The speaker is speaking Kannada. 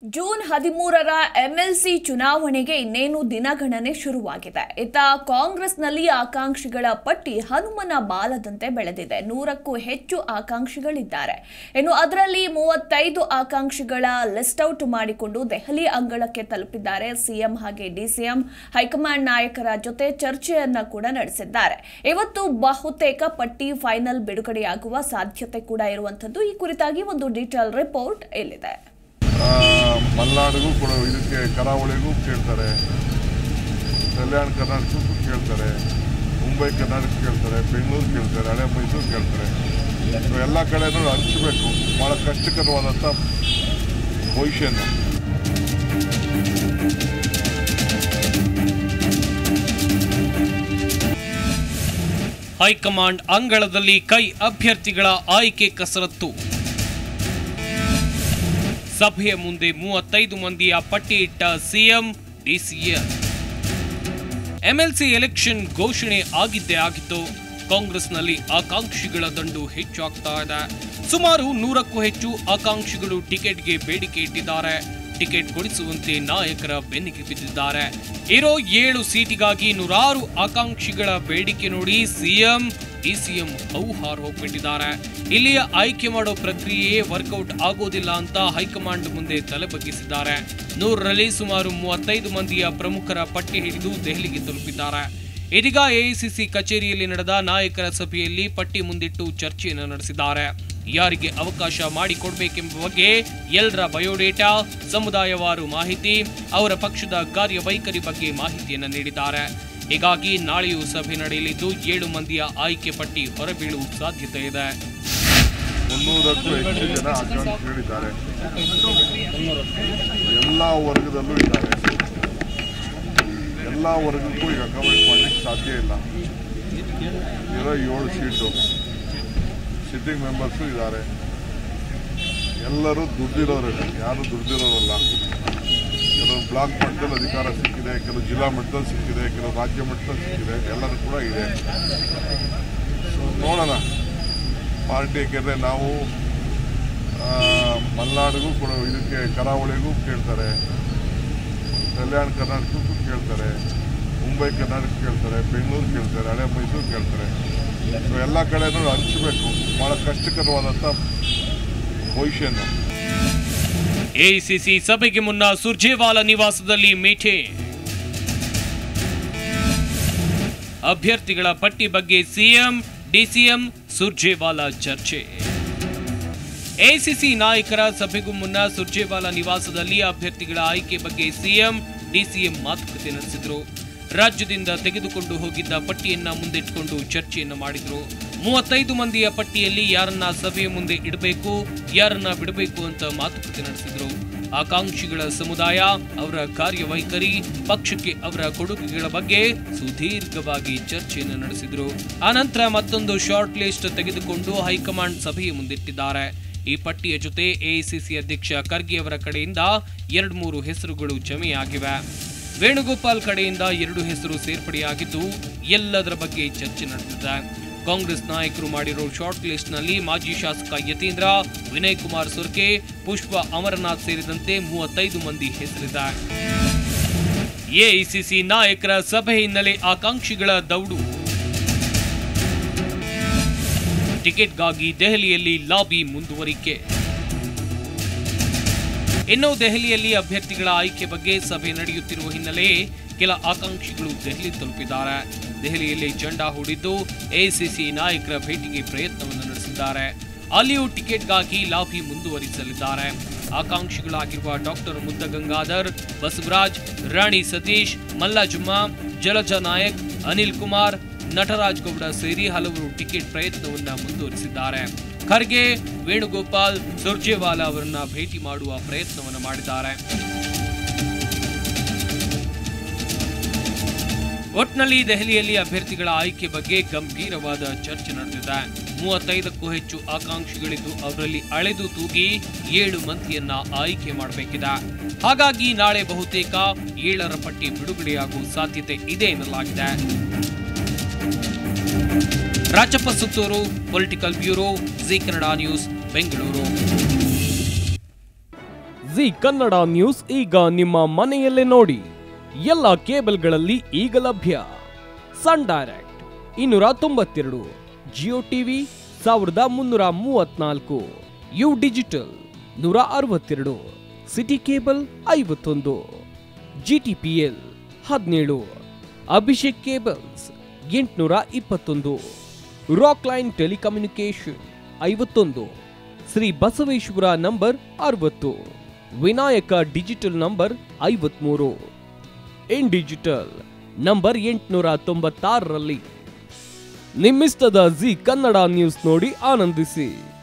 ಜೂನ್ ಹದಿಮೂರರ ಎಂಎಲ್ಸಿ ಚುನಾವಣೆಗೆ ಇನ್ನೇನು ದಿನಗಣನೆ ಶುರುವಾಗಿದೆ ಇತ್ತ ಕಾಂಗ್ರೆಸ್ನಲ್ಲಿ ಆಕಾಂಕ್ಷಿಗಳ ಪಟ್ಟಿ ಹನುಮನ ಬಾಲದಂತೆ ಬೆಳೆದಿದೆ ನೂರಕ್ಕೂ ಹೆಚ್ಚು ಆಕಾಂಕ್ಷಿಗಳಿದ್ದಾರೆ ಇನ್ನು ಅದರಲ್ಲಿ ಮೂವತ್ತೈದು ಆಕಾಂಕ್ಷಿಗಳ ಲಿಸ್ಟ್ ಔಟ್ ಮಾಡಿಕೊಂಡು ದೆಹಲಿ ಅಂಗಳಕ್ಕೆ ತಲುಪಿದ್ದಾರೆ ಸಿಎಂ ಹಾಗೆ ಡಿಸಿಎಂ ಹೈಕಮಾಂಡ್ ನಾಯಕರ ಜೊತೆ ಚರ್ಚೆಯನ್ನ ಕೂಡ ನಡೆಸಿದ್ದಾರೆ ಇವತ್ತು ಬಹುತೇಕ ಪಟ್ಟಿ ಫೈನಲ್ ಬಿಡುಗಡೆಯಾಗುವ ಸಾಧ್ಯತೆ ಕೂಡ ಇರುವಂತದ್ದು ಈ ಕುರಿತಾಗಿ ಒಂದು ಡೀಟೇಲ್ ರಿಪೋರ್ಟ್ ಇಲ್ಲಿದೆ ಆ, ಮಲೆನಾಡಿಗೂ ಕೂಡ ಇದಕ್ಕೆ ಕರಾವಳಿಗೂ ಕೇಳ್ತಾರೆ ಕಲ್ಯಾಣ ಕರ್ನಾಟಕಕ್ಕೂ ಕೇಳ್ತಾರೆ ಮುಂಬೈ ಕರ್ನಾಟಕ ಕೇಳ್ತಾರೆ ಬೆಂಗಳೂರು ಕೇಳ್ತಾರೆ ಹಳೆ ಮೈಸೂರು ಕೇಳ್ತಾರೆ ಸೊ ಎಲ್ಲ ಕಡೆನೂ ಹಂಚಬೇಕು ಭಾಳ ಕಷ್ಟಕರವಾದಂಥ ಪೊಸಿಷನ್ನು ಹೈಕಮಾಂಡ್ ಅಂಗಳದಲ್ಲಿ ಕೈ ಅಭ್ಯರ್ಥಿಗಳ ಆಯ್ಕೆ ಕಸರತ್ತು ಸಭೆಯ ಮುಂದೆ ಮೂವತ್ತೈದು ಮಂದಿಯ ಪಟ್ಟಿ ಇಟ್ಟ ಸಿಎಂ ಡಿಸಿಎಂ ಎಂಎಲ್ಸಿ ಎಲೆಕ್ಷನ್ ಘೋಷಣೆ ಆಗಿದ್ದೇ ಆಗಿತ್ತು ಕಾಂಗ್ರೆಸ್ನಲ್ಲಿ ಆಕಾಂಕ್ಷಿಗಳ ದಂಡು ಹೆಚ್ಚಾಗ್ತಾ ಇದೆ ಸುಮಾರು ನೂರಕ್ಕೂ ಹೆಚ್ಚು ಆಕಾಂಕ್ಷಿಗಳು ಟಿಕೆಟ್ಗೆ ಬೇಡಿಕೆ ಇಟ್ಟಿದ್ದಾರೆ ಟಿಕೆಟ್ ಕೊಡಿಸುವಂತೆ ನಾಯಕರ ಬೆನ್ನಿಗೆ ಬಿದ್ದಿದ್ದಾರೆ ಇರೋ ಏಳು ಸೀಟಿಗಾಗಿ ನೂರಾರು ಆಕಾಂಕ್ಷಿಗಳ ಬೇಡಿಕೆ ನೋಡಿ ಸಿಎಂ ಡಿಸಿಎಂ ಹೌಹಾರ್ ಹೋಗ್ಬಿಟ್ಟಿದ್ದಾರೆ ಇಲ್ಲಿಯ ಆಯ್ಕೆ ಮಾಡೋ ಪ್ರಕ್ರಿಯೆ ವರ್ಕೌಟ್ ಆಗೋದಿಲ್ಲ ಅಂತ ಹೈಕಮಾಂಡ್ ಮುಂದೆ ತಲೆ ಬಗ್ಗಿಸಿದ್ದಾರೆ ನೂರರಲ್ಲಿ ಸುಮಾರು ಮೂವತ್ತೈದು ಮಂದಿಯ ಪ್ರಮುಖರ ಪಟ್ಟಿ ಹಿಡಿದು ದೆಹಲಿಗೆ ತಲುಪಿದ್ದಾರೆ ಇದೀಗ ಎಐಸಿಸಿ ಕಚೇರಿಯಲ್ಲಿ ನಡೆದ ನಾಯಕರ ಸಭೆಯಲ್ಲಿ ಪಟ್ಟಿ ಮುಂದಿಟ್ಟು ಚರ್ಚೆಯನ್ನು ನಡೆಸಿದ್ದಾರೆ ಯಾರಿಗೆ ಅವಕಾಶ ಮಾಡಿಕೊಡ್ಬೇಕೆಂಬ ಬಗ್ಗೆ ಎಲ್ಲರ ಬಯೋಡೇಟಾ ಸಮುದಾಯವಾರು ಮಾಹಿತಿ ಅವರ ಪಕ್ಷದ ಕಾರ್ಯವೈಖರಿ ಬಗ್ಗೆ ಮಾಹಿತಿಯನ್ನು ನೀಡಿದ್ದಾರೆ ಹೀಗಾಗಿ ನಾಳೆಯೂ ಸಭೆ ನಡೆಯಲಿದ್ದು ಏಳು ಮಂದಿಯ ಆಯ್ಕೆ ಪಟ್ಟಿ ಹೊರಬೀಳುವ ಸಾಧ್ಯತೆ ಇದೆ ಮುನ್ನೂರಕ್ಕೂ ಹೆಚ್ಚು ಜನ ಆಕಾಂಕ್ಷಿಗಳಿದ್ದಾರೆ ಎಲ್ಲ ವರ್ಗದಲ್ಲೂ ಇದ್ದಾರೆ ಎಲ್ಲ ವರ್ಗಕ್ಕೂ ಈಗ ಅಕಾಮಡೇಟ್ ಮಾಡಲಿಕ್ಕೆ ಸಾಧ್ಯ ಇಲ್ಲ ಇರೋ ಏಳು ಸೀಟು ಸಿಟ್ಟಿಂಗ್ ಮೆಂಬರ್ಸು ಇದ್ದಾರೆ ಎಲ್ಲರೂ ದುಡ್ಡಿರೋರು ಯಾರು ದುಡ್ದಿರೋರಲ್ಲ ಕೆಲವು ಬ್ಲಾಕ್ ಮಟ್ಟದಲ್ಲಿ ಅಧಿಕಾರ ಸಿಕ್ಕಿದೆ ಕೆಲವು ಜಿಲ್ಲಾ ಮಟ್ಟದಲ್ಲಿ ಸಿಕ್ಕಿದೆ ಕೆಲವು ರಾಜ್ಯ ಮಟ್ಟದಲ್ಲಿ ಸಿಕ್ಕಿದೆ ಎಲ್ಲರೂ ಕೂಡ ಇದೆ ಸೊ ನೋಡೋಣ ಪಾರ್ಟಿ ಯಾಕೆಂದರೆ ನಾವು ಆ, ಮಲೆನಾಡಿಗೂ ಕೂಡ ಇದಕ್ಕೆ ಕರಾವಳಿಗೂ ಕೇಳ್ತಾರೆ ಕಲ್ಯಾಣ ಕರ್ನಾಟಕಕ್ಕೂ ಕೇಳ್ತಾರೆ ಮುಂಬೈ ಕರ್ನಾಟಕ ಕೇಳ್ತಾರೆ ಬೆಂಗಳೂರು ಕೇಳ್ತಾರೆ ಹಳೆ ಮೈಸೂರು ಕೇಳ್ತಾರೆ ಸೊ ಎಲ್ಲ ಕಡೆನೂ ಹಂಚಬೇಕು ಭಾಳ ಕಷ್ಟಕರವಾದಂಥ ಪೊಸಿಷನ್ನು ಎಐಸಿಸಿ ಸಭೆಗೆ ಮುನ್ನ ಸುರ್ಜೇವಾಲಾ ನಿವಾಸದಲ್ಲಿ ಮೀಟಿಂಗ್ ಅಭ್ಯರ್ಥಿಗಳ ಪಟ್ಟಿ ಬಗ್ಗೆ ಸಿಎಂ ಡಿಸಿಎಂ ಸುರ್ಜೇವಾಲಾ ಚರ್ಚೆ ಎಐಸಿಸಿ ನಾಯಕರ ಸಭೆಗೂ ಮುನ್ನ ಸುರ್ಜೇವಾಲಾ ನಿವಾಸದಲ್ಲಿ ಅಭ್ಯರ್ಥಿಗಳ ಆಯ್ಕೆ ಬಗ್ಗೆ ಸಿಎಂ ಡಿಸಿಎಂ ಮಾತುಕತೆ ನಡೆಸಿದರು ರಾಜ್ಯದಿಂದ ತೆಗೆದುಕೊಂಡು ಹೋಗಿದ್ದ ಪಟ್ಟಿಯನ್ನ ಮುಂದಿಟ್ಟುಕೊಂಡು ಚರ್ಚೆಯನ್ನು ಮಾಡಿದರು ಮೂವತ್ತೈದು ಮಂದಿಯ ಪಟ್ಟಿಯಲ್ಲಿ ಯಾರನ್ನ ಸಭೆಯ ಮುಂದೆ ಇಡಬೇಕು ಯಾರನ್ನ ಬಿಡಬೇಕು ಅಂತ ಮಾತುಕತೆ ನಡೆಸಿದರು ಆಕಾಂಕ್ಷಿಗಳ ಸಮುದಾಯ ಅವರ ಕಾರ್ಯವೈಖರಿ ಪಕ್ಷಕ್ಕೆ ಅವರ ಕೊಡುಗೆಗಳ ಬಗ್ಗೆ ಸುದೀರ್ಘವಾಗಿ ಚರ್ಚೆಯನ್ನು ನಡೆಸಿದರು ಆನಂತರ ಮತ್ತೊಂದು ಶಾರ್ಟ್ ಲಿಸ್ಟ್ ತೆಗೆದುಕೊಂಡು ಹೈಕಮಾಂಡ್ ಸಭೆಯ ಮುಂದಿಟ್ಟಿದ್ದಾರೆ ಈ ಪಟ್ಟಿಯ ಜೊತೆ ಎಐಸಿಸಿ ಅಧ್ಯಕ್ಷ ಖರ್ಗೆ ಅವರ ಕಡೆಯಿಂದ ಎರಡು ಮೂರು ಹೆಸರುಗಳು ಜಮೆಯಾಗಿವೆ ವೇಣುಗೋಪಾಲ್ ಕಡೆಯಿಂದ ಎರಡು ಹೆಸರು ಸೇರ್ಪಡೆಯಾಗಿದ್ದು ಎಲ್ಲದರ ಬಗ್ಗೆ ಚರ್ಚೆ ನಡೆದಿದೆ ಕಾಂಗ್ರೆಸ್ ನಾಯಕರು ಮಾಡಿರೋ ಶಾರ್ಟ್ ಲಿಸ್ಟ್ ನಲ್ಲಿ ಮಾಜಿ ಶಾಸಕ ಯತೀಂದ್ರ ವಿನಯ್ ಕುಮಾರ್ ಸುರ್ಕೆ ಪುಷ್ಪ ಅಮರನಾಥ್ ಸೇರಿದಂತೆ ಮೂವತ್ತೈದು ಮಂದಿ ಹೆಸರಿದೆ ಎಐಸಿಸಿ ನಾಯಕರ ಸಭೆ ಹಿನ್ನೆಲೆ ಆಕಾಂಕ್ಷಿಗಳ ದೌಡು ಟಿಕೆಟ್ಗಾಗಿ ದೆಹಲಿಯಲ್ಲಿ ಲಾಬಿ ಮುಂದುವರಿಕೆ ಇನ್ನು ದೆಹಲಿಯಲ್ಲಿ ಅಭ್ಯರ್ಥಿಗಳ ಆಯ್ಕೆ ಬಗ್ಗೆ ಸಭೆ ನಡೆಯುತ್ತಿರುವ ಹಿನ್ನೆಲೆ ಕೆಲ ಆಕಾಂಕ್ಷಿಗಳು ದೆಹಲಿ ತಲುಪಿದ್ದಾರೆ ದೆಹಲಿಯಲ್ಲಿ ಜೆಂಡಾ ಹೂಡಿದ್ದು ಎಐಸಿಸಿ ನಾಯಕರ ಭೇಟಿಗೆ ಪ್ರಯತ್ನವನ್ನು ನಡೆಸಿದ್ದಾರೆ ಅಲ್ಲಿಯೂ ಟಿಕೆಟ್ಗಾಗಿ ಲಾಬಿ ಮುಂದುವರಿಸಲಿದ್ದಾರೆ ಆಕಾಂಕ್ಷಿಗಳಾಗಿರುವ ಡಾಕ್ಟರ್ ಮುದ್ದಗಂಗಾಧರ್ ಬಸವರಾಜ್ ರಾಣಿ ಸತೀಶ್ ಮಲ್ಲಾಜುಮ್ಮ ಜಲಜ ನಾಯಕ್ ಅನಿಲ್ ಕುಮಾರ್ ನಟರಾಜ್ ಗೌಡ ಸೇರಿ ಹಲವರು ಟಿಕೆಟ್ ಪ್ರಯತ್ನವನ್ನ ಮುಂದುವರಿಸಿದ್ದಾರೆ ಖರ್ಗೆ ವೇಣುಗೋಪಾಲ್ ಸುರ್ಜೇವಾಲಾ ಅವರನ್ನ ಭೇಟಿ ಮಾಡುವ ಪ್ರಯತ್ನವನ್ನು ಮಾಡಿದ್ದಾರೆ ಒಟ್ನಲ್ಲಿ ದೆಹಲಿಯಲ್ಲಿ ಅಭ್ಯರ್ಥಿಗಳ ಆಯ್ಕೆ ಬಗ್ಗೆ ಗಂಭೀರವಾದ ಚರ್ಚೆ ನಡೆದಿದೆ ಮೂವತ್ತೈದಕ್ಕೂ ಹೆಚ್ಚು ಆಕಾಂಕ್ಷಿಗಳಿದ್ದು ಅವರಲ್ಲಿ ಅಳೆದು ತೂಗಿ ಏಳು ಮಂದಿಯನ್ನ ಆಯ್ಕೆ ಮಾಡಬೇಕಿದೆ ಹಾಗಾಗಿ ನಾಳೆ ಬಹುತೇಕ ಏಳರ ಪಟ್ಟಿ ಬಿಡುಗಡೆಯಾಗುವ ಸಾಧ್ಯತೆ ಇದೆ ಎನ್ನಲಾಗಿದೆ Rajappa Suttur political bureau Zee Kannada news Bengaluru Zee Kannada news ಈಗ ನಿಮ್ಮ ಮನೆಯಲ್ಲೇ ನೋಡಿ ಎಲ್ಲ ಕೇಬಲ್ಗಳಲ್ಲಿ ಈಗ ಲಭ್ಯ ಸನ್ ಡೈರೆಕ್ಟ್ ಇನ್ನೂರ ತೊಂಬತ್ತೆರಡು ಜಿಯೋ ಟಿವಿ ಸಾವಿರದ ಮುನ್ನೂರ ಮೂವತ್ನಾಲ್ಕು ಯು ಡಿಜಿಟಲ್ ನೂರ ಅರವತ್ತೆರಡು ಸಿಟಿ ಕೇಬಲ್ ಐವತ್ತೊಂದು ಜಿಟಿಪಿಎಲ್ ಹದಿನೇಳು ಅಭಿಷೇಕ್ ಕೇಬಲ್ಸ್ ಎಂಟುನೂರ ಇಪ್ಪತ್ತೊಂದು ರಾಕ್ ಲೈನ್ ಟೆಲಿಕಮ್ಯುನಿಕೇಶನ್ ಐವತ್ತೊಂದು ಶ್ರೀ ಬಸವೇಶ್ವರ ನಂಬರ್ ಅರವತ್ತು ವಿನಾಯಕ ಡಿಜಿಟಲ್ ನಂಬರ್ ಐವತ್ಮೂರು ಇನ್ ಡಿಜಿಟಲ್ ನಂಬರ್ ಎಂಟುನೂರ ತೊಂಬತ್ತಾರರಲ್ಲಿ ನಿಮ್ಮಿಸ್ತದ ಜಿ ಕನ್ನಡ ನ್ಯೂಸ್ ನೋಡಿ ಆನಂದಿಸಿ